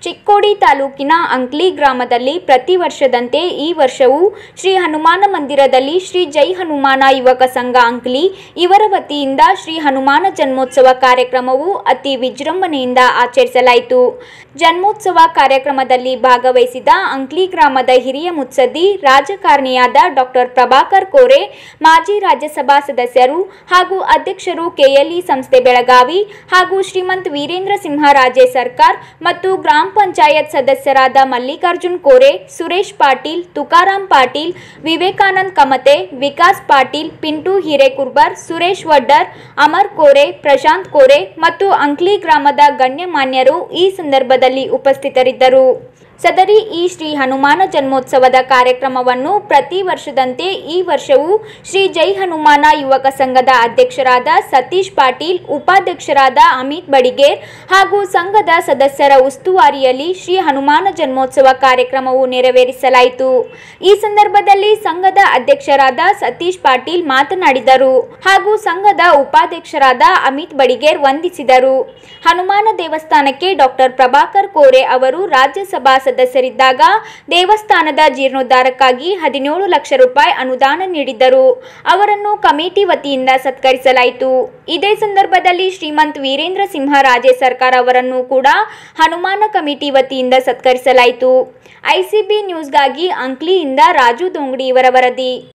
ಚಿಕ್ಕೋಡಿ ತಾಲೂಕಿನ ಅಂಕ್ಲಿ ಗ್ರಾಮದಲ್ಲಿ ಪ್ರತಿ ವರ್ಷದಂತೆ ಈ ವರ್ಷವೂ ಶ್ರೀ ಹನುಮಾನ ಮಂದಿರದಲ್ಲಿ ಶ್ರೀ ಜೈ ಹನುಮಾನ ಯುವಕ ಸಂಘ ಅಂಕ್ಲಿ ಇವರ ವತಿಯಿಂದ ಶ್ರೀ ಹನುಮಾನ ಜನ್ಮೋತ್ಸವ ಕಾರ್ಯಕ್ರಮವು ಅತಿ ವಿಜೃಂಭಣೆಯಿಂದ ಆಚರಿಸಲಾಯಿತು ಜನ್ಮೋತ್ಸವ ಕಾರ್ಯಕ್ರಮದಲ್ಲಿ ಭಾಗವಹಿಸಿದ ಅಂಕ್ಲಿ ಗ್ರಾಮದ ಹಿರಿಯ ಮುತ್ಸದ್ದಿ ರಾಜಕಾರಣಿಯಾದ ಡಾಕ್ಟರ್ ಪ್ರಭಾಕರ್ ಕೋರೆ ಮಾಜಿ ರಾಜ್ಯಸಭಾ ಸದಸ್ಯರು ಹಾಗೂ ಅಧ್ಯಕ್ಷರು ಕೆಎಲ್ಇ ಸಂಸ್ಥೆ ಬೆಳಗಾವಿ ಹಾಗೂ ಶ್ರೀಮಂತ್ ವೀರೇಂದ್ರ ಸಿಂಹ ರಾಜೇ ಸರ್ಕಾರ್ ಮತ್ತು ಗ್ರಾಮ ಪಂಚಾಯತ್ ಸದಸ್ಯರಾದ ಮಲ್ಲಿಕಾರ್ಜುನ್ ಕೋರೆ ಸುರೇಶ್ ಪಾಟೀಲ್ ತುಕಾರಾಂ ಪಾಟೀಲ್ ವಿವೇಕಾನಂದ್ ಕಮತೆ ವಿಕಾಸ್ ಪಾಟೀಲ್ ಪಿಂಟು ಹಿರೇಕುರ್ಬರ್ ಸುರೇಶ್ ವಡ್ಡರ್ ಅಮರ್ ಕೋರೆ ಪ್ರಶಾಂತ್ ಕೋರೆ ಮತ್ತು ಅಂಕ್ಲಿ ಗ್ರಾಮದ ಗಣ್ಯಮಾನ್ಯರು ಈ ಸಂದರ್ಭದಲ್ಲಿ ಉಪಸ್ಥಿತರಿದ್ದರು ಸದರಿ ಈ ಶ್ರೀ ಹನುಮಾನ ಜನ್ಮೋತ್ಸವದ ಕಾರ್ಯಕ್ರಮವನ್ನು ಪ್ರತಿ ವರ್ಷದಂತೆ ಈ ವರ್ಷವೂ ಶ್ರೀ ಜೈ ಹನುಮಾನ ಯುವಕ ಸಂಘದ ಅಧ್ಯಕ್ಷರಾದ ಸತೀಶ್ ಪಾಟೀಲ್ ಉಪಾಧ್ಯಕ್ಷರಾದ ಅಮಿತ್ ಬಡಿಗೇರ್ ಹಾಗೂ ಸಂಘದ ಸದಸ್ಯರ ಉಸ್ತುವಾರಿಯಲ್ಲಿ ಶ್ರೀ ಹನುಮಾನ ಜನ್ಮೋತ್ಸವ ಕಾರ್ಯಕ್ರಮವು ನೆರವೇರಿಸಲಾಯಿತು ಈ ಸಂದರ್ಭದಲ್ಲಿ ಸಂಘದ ಅಧ್ಯಕ್ಷರಾದ ಸತೀಶ್ ಪಾಟೀಲ್ ಮಾತನಾಡಿದರು ಹಾಗೂ ಸಂಘದ ಉಪಾಧ್ಯಕ್ಷರಾದ ಅಮಿತ್ ಬಡಿಗೇರ್ ವಂದಿಸಿದರು ಹನುಮಾನ ದೇವಸ್ಥಾನಕ್ಕೆ ಡಾಕ್ಟರ್ ಪ್ರಭಾಕರ್ ಕೋರೆ ಅವರು ರಾಜ್ಯಸಭಾ ಸದಸ್ಯರಿದ್ದಾಗ ದೇವಸ್ಥಾನದ ಜೀರ್ಣೋದ್ಧಾರಕ್ಕಾಗಿ ಹದಿನೇಳು ಲಕ್ಷ ರೂಪಾಯಿ ಅನುದಾನ ನೀಡಿದ್ದರು ಅವರನ್ನು ಕಮಿಟಿ ವತಿಯಿಂದ ಸತ್ಕರಿಸಲಾಯಿತು ಇದೇ ಸಂದರ್ಭದಲ್ಲಿ ಶ್ರೀಮಂತ್ ವೀರೇಂದ್ರ ಸಿಂಹ ರಾಜೇ ಸರ್ಕಾರ್ ಅವರನ್ನು ಕೂಡ ಹನುಮಾನ ಕಮಿಟಿ ವತಿಯಿಂದ ಸತ್ಕರಿಸಲಾಯಿತು ಐಸಿಬಿ ನ್ಯೂಸ್ಗಾಗಿ ಅಂಕ್ಲಿಯಿಂದ ರಾಜು ದೊಂಗಡಿ ಇವರ ವರದಿ